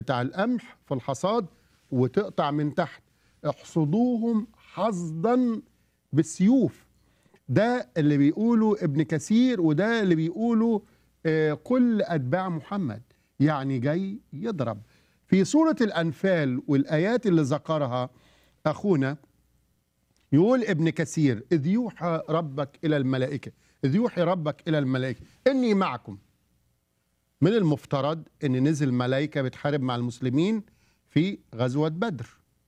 بتاع القمح في الحصاد وتقطع من تحت احصدوهم حصدا بالسيوف ده اللي بيقوله ابن كثير وده اللي بيقوله آه، كل اتباع محمد يعني جاي يضرب في سوره الانفال والايات اللي ذكرها اخونا يقول ابن كثير اذ يوحى ربك الى الملائكه اذ يوحي ربك الى الملائكه اني معكم من المفترض ان نزل ملائكه بتحارب مع المسلمين في غزوه بدر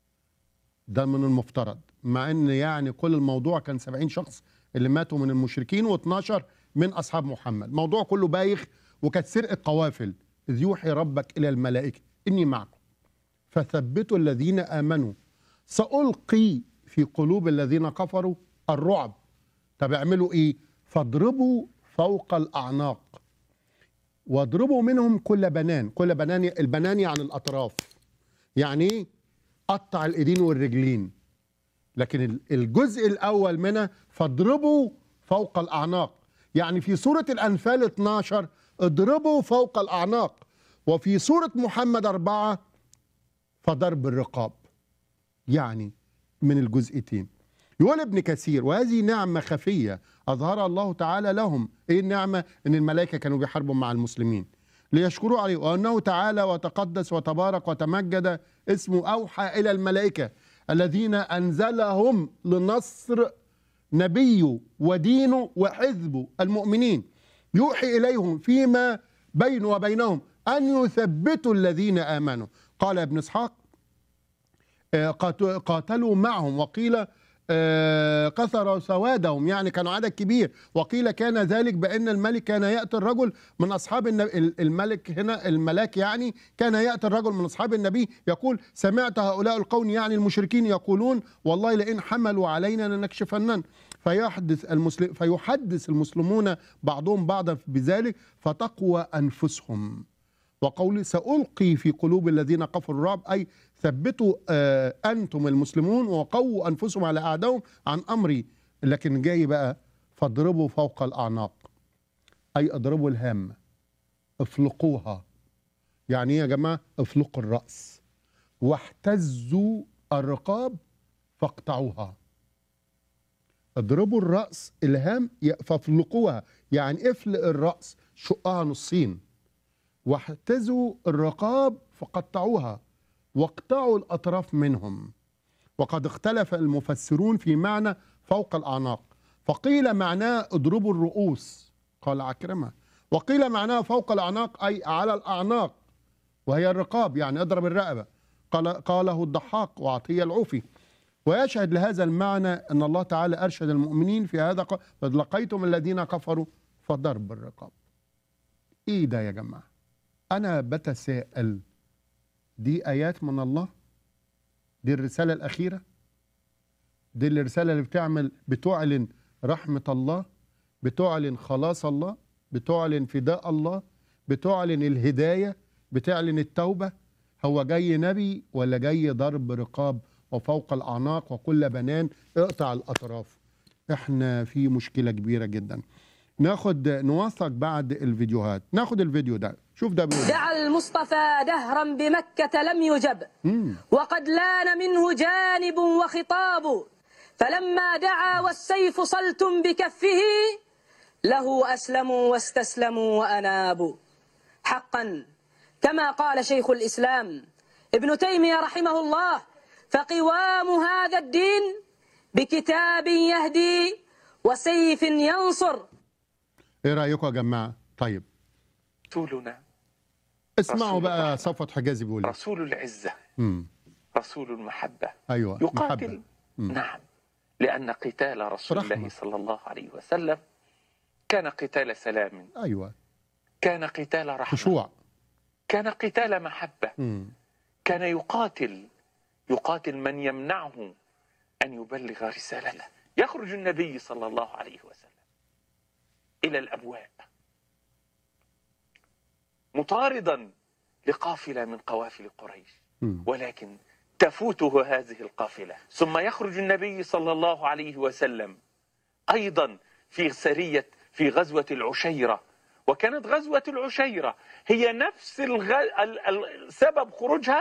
ده من المفترض مع ان يعني كل الموضوع كان 70 شخص اللي ماتوا من المشركين و12 من اصحاب محمد الموضوع كله بايخ وكانت سرقه قوافل اذ يوحي ربك الى الملائكه اني معكم فثبتوا الذين امنوا سالقي في قلوب الذين كفروا الرعب طب اعملوا ايه فاضربوا فوق الاعناق واضربوا منهم كل بنان كل بنان البنان يعني الاطراف يعني ايه قطع الايدين والرجلين لكن ال- الجزء الاول منها فاضربوا فوق الاعناق يعني في سوره الانفال 12 اضربوا فوق الاعناق وفي سوره محمد أربعة فضرب الرقاب يعني من الجزئتين يقول ابن كثير وهذه نعمة خفية أظهرها الله تعالى لهم إيه النعمة إن الملائكة كانوا بيحاربوا مع المسلمين ليشكروا عليه وأنه تعالى وتقدس وتبارك وتمجد اسمه أوحى إلى الملائكة الذين أنزلهم لنصر نبيه ودينه وحزبه المؤمنين يوحي إليهم فيما بينه وبينهم أن يثبتوا الذين آمنوا قال ابن إسحاق آه، قات- قاتلوا معهم وقيل آه، كثروا سوادهم يعني كانوا عدد كبير وقيل كان ذلك بأن الملك كان يأتي الرجل من أصحاب النبي الملك هنا الملاك يعني كان يأتي الرجل من أصحاب النبي يقول سمعت هؤلاء القوم يعني المشركين يقولون والله لئن حملوا علينا لنكشفنن فيحدث المسلم فيحدث المسلمون بعضهم بعضا بذلك فتقوى أنفسهم وقولي سألقي في قلوب الذين كفروا الرعب أي ثبتوا آه، أنتم المسلمون وقووا أنفسهم على أعدائهم عن أمري لكن جاي بقى فاضربوا فوق الأعناق أي اضربوا الهامة افلقوها يعني إيه يا جماعة افلقوا الرأس واحتزوا الرقاب فاقطعوها اضربوا الرأس الهام ي- فافلقوها يعني افلق الرأس شقها نصين واحتزوا الرقاب فقطعوها واقطعوا الأطراف منهم وقد اختلف المفسرون في معنى فوق الأعناق فقيل معناه اضربوا الرؤوس قال عكرمة وقيل معناه فوق الأعناق أي على الأعناق وهي الرقاب يعني اضرب الرقبة قال قاله الضحاك وعطية العوفي ويشهد لهذا المعنى أن الله تعالى أرشد المؤمنين في هذا قال "وإذ لقيتم الذين كفروا فضرب الرقاب إيه ده يا جماعة أنا بتساءل دي آيات من الله دي الرسالة الأخيرة دي الرسالة اللي بتعمل بتعلن رحمة الله بتعلن خلاص الله بتعلن فداء الله بتعلن الهداية بتعلن التوبة هو جاي نبي ولا جاي ضرب رقاب وفوق الأعناق وكل بنان اقطع الأطراف احنا في مشكلة كبيرة جدا ناخد نوثق بعد الفيديوهات ناخد الفيديو ده شوف ده بيقول إيه. دعا المصطفى دهرا بمكة لم يجب مم. وقد لان منه جانب وخطاب فلما دعا والسيف صلت بكفه له أسلموا واستسلموا وأنابوا حقا كما قال شيخ الإسلام ابن تيمية رحمه الله فقوام هذا الدين بكتاب يهدي وسيف ينصر ايه رأيكم يا جماعة طيب رسولنا اسمعوا رسول بقى الرحمة. صفوت حجازي بيقول إيه. رسول العزة مم. رسول المحبة ايوه يقاتل محبة مم. نعم لأن قتال رسول رحمة. الله صلى الله عليه وسلم كان قتال سلام ايوه كان قتال رحمة خشوع كان قتال محبة مم. كان يقاتل يقاتل من يمنعه أن يبلغ رسالته يخرج النبي صلى الله عليه وسلم إلى الأبواب مطاردا لقافلة من قوافل قريش مم. ولكن تفوته هذه القافلة ثم يخرج النبي صلى الله عليه وسلم أيضا في سرية في غزوة العشيرة وكانت غزوة العشيرة هي نفس الغ... ال... ال... سبب خروجها